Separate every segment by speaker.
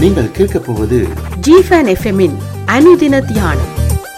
Speaker 1: நீங்கள் கேட்கப் போவது
Speaker 2: ஜிஃபன் எஃப்எம்மின் அனுதின தியானம்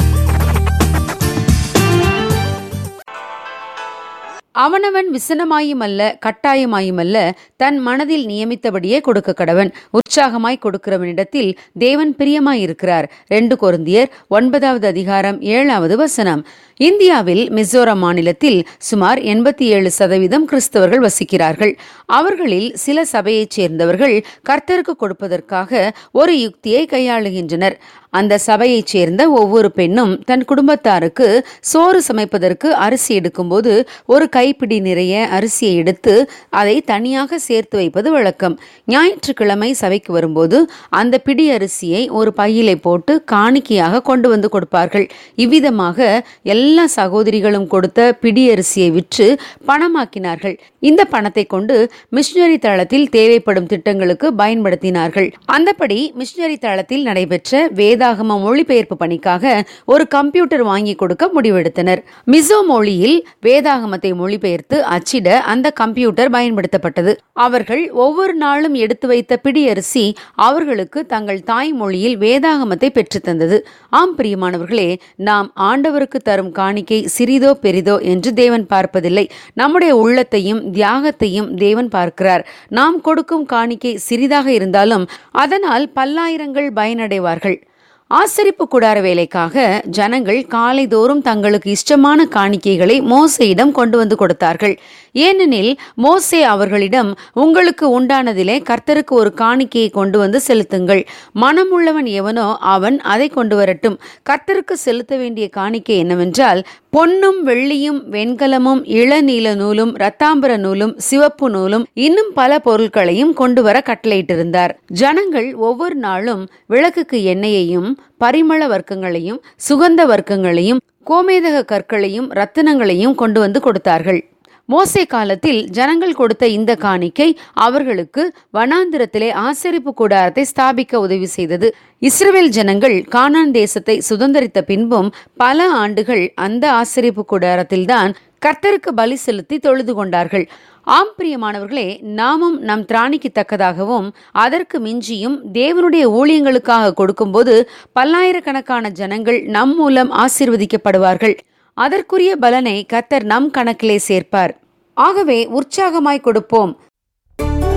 Speaker 3: அவனவன் விசனமாயுமல்ல கட்டாயமாயுமல்ல தன் மனதில் நியமித்தபடியே கொடுக்க கடவன் உற்சாகமாய் கொடுக்கிறவனிடத்தில் தேவன் பிரியமாயிருக்கிறார் ரெண்டு கொருந்தியர் ஒன்பதாவது அதிகாரம் ஏழாவது வசனம் இந்தியாவில் மிசோரம் மாநிலத்தில் சுமார் எண்பத்தி ஏழு சதவீதம் கிறிஸ்தவர்கள் வசிக்கிறார்கள் அவர்களில் சில சபையைச் சேர்ந்தவர்கள் கர்த்தருக்கு கொடுப்பதற்காக ஒரு யுக்தியை கையாளுகின்றனர் அந்த சபையைச் சேர்ந்த ஒவ்வொரு பெண்ணும் தன் குடும்பத்தாருக்கு சோறு சமைப்பதற்கு அரிசி எடுக்கும்போது ஒரு கைப்பிடி நிறைய அரிசியை எடுத்து அதை தனியாக சேர்த்து வைப்பது வழக்கம் ஞாயிற்றுக்கிழமை சபைக்கு வரும்போது அந்த பிடி அரிசியை ஒரு பையிலை போட்டு காணிக்கையாக கொண்டு வந்து கொடுப்பார்கள் இவ்விதமாக எல்லா சகோதரிகளும் கொடுத்த பிடி அரிசியை விற்று பணமாக்கினார்கள் இந்த பணத்தை கொண்டு மிஷினரி தளத்தில் தேவைப்படும் திட்டங்களுக்கு பயன்படுத்தினார்கள் அந்தபடி மிஷினரி தளத்தில் நடைபெற்ற வேதாகம மொழிபெயர்ப்பு பணிக்காக ஒரு கம்ப்யூட்டர் வாங்கி கொடுக்க முடிவெடுத்தனர் மிசோ மொழியில் வேதாகமத்தை மொழிபெயர்த்து அச்சிட அந்த கம்ப்யூட்டர் பயன்படுத்தப்பட்டது அவர்கள் ஒவ்வொரு நாளும் எடுத்து வைத்த பிடி அரிசி அவர்களுக்கு தங்கள் தாய்மொழியில் வேதாகமத்தை பெற்றுத்தந்தது ஆம் பிரியமானவர்களே நாம் ஆண்டவருக்கு தரும் காணிக்கை சிறிதோ பெரிதோ என்று தேவன் பார்ப்பதில்லை நம்முடைய உள்ளத்தையும் தியாகத்தையும் தேவன் பார்க்கிறார் நாம் கொடுக்கும் காணிக்கை சிறிதாக இருந்தாலும் அதனால் பல்லாயிரங்கள் பயனடைவார்கள் ஆசரிப்பு கூடார வேலைக்காக ஜனங்கள் காலைதோறும் தங்களுக்கு இஷ்டமான காணிக்கைகளை மோசையிடம் கொண்டு வந்து கொடுத்தார்கள் ஏனெனில் மோசே அவர்களிடம் உங்களுக்கு உண்டானதிலே கர்த்தருக்கு ஒரு காணிக்கையை கொண்டு வந்து செலுத்துங்கள் மனமுள்ளவன் எவனோ அவன் அதை கொண்டு வரட்டும் கர்த்தருக்கு செலுத்த வேண்டிய காணிக்கை என்னவென்றால் பொன்னும் வெள்ளியும் வெண்கலமும் இளநீல நூலும் இரத்தாம்பர நூலும் சிவப்பு நூலும் இன்னும் பல பொருட்களையும் கொண்டு வர கட்டளையிட்டிருந்தார் ஜனங்கள் ஒவ்வொரு நாளும் விளக்குக்கு எண்ணெயையும் பரிமள வர்க்கங்களையும் சுகந்த வர்க்கங்களையும் கோமேதக கற்களையும் ரத்தினங்களையும் கொண்டு வந்து கொடுத்தார்கள் மோசே காலத்தில் ஜனங்கள் கொடுத்த இந்த காணிக்கை அவர்களுக்கு வனாந்திரத்திலே ஆசரிப்பு கூடாரத்தை ஸ்தாபிக்க உதவி செய்தது இஸ்ரவேல் ஜனங்கள் கானான் தேசத்தை சுதந்திரித்த பின்பும் பல ஆண்டுகள் அந்த ஆசரிப்பு கூடாரத்தில்தான் கர்த்தருக்கு பலி செலுத்தி தொழுது கொண்டார்கள் ஆம் பிரியமானவர்களே நாமும் நம் திராணிக்கு தக்கதாகவும் அதற்கு மிஞ்சியும் தேவனுடைய ஊழியங்களுக்காக கொடுக்கும்போது பல்லாயிரக்கணக்கான ஜனங்கள் நம் மூலம் ஆசீர்வதிக்கப்படுவார்கள் அதற்குரிய பலனை கர்த்தர் நம் கணக்கிலே சேர்ப்பார் ஆகவே உற்சாகமாய் கொடுப்போம்